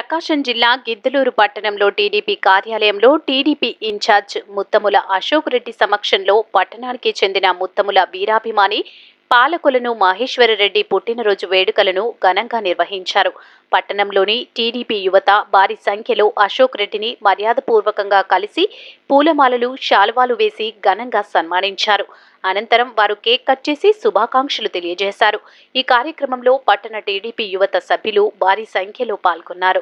ప్రకాశం జిల్లా గిద్దలూరు పట్టణంలో టీడీపీ కార్యాలయంలో టీడీపీ ఇన్ఛార్జ్ ముత్తముల అశోక్ రెడ్డి సమక్షంలో పట్టణానికి చెందిన ముత్తముల వీరాభిమాని పాలకులను మహేశ్వరరెడ్డి పుట్టినరోజు వేడుకలను ఘనంగా నిర్వహించారు పట్టణంలోని టీడీపీ యువత భారీ సంఖ్యలో అశోక్ రెడ్డిని మర్యాదపూర్వకంగా కలిసి పూలమాలలు శాలువాలు వేసి ఘనంగా సన్మానించారు అనంతరం వారు కేక్ కట్ చేసి శుభాకాంక్షలు తెలియజేశారు ఈ కార్యక్రమంలో పట్టణ టీడీపీ యువత సభ్యులు భారీ సంఖ్యలో పాల్గొన్నారు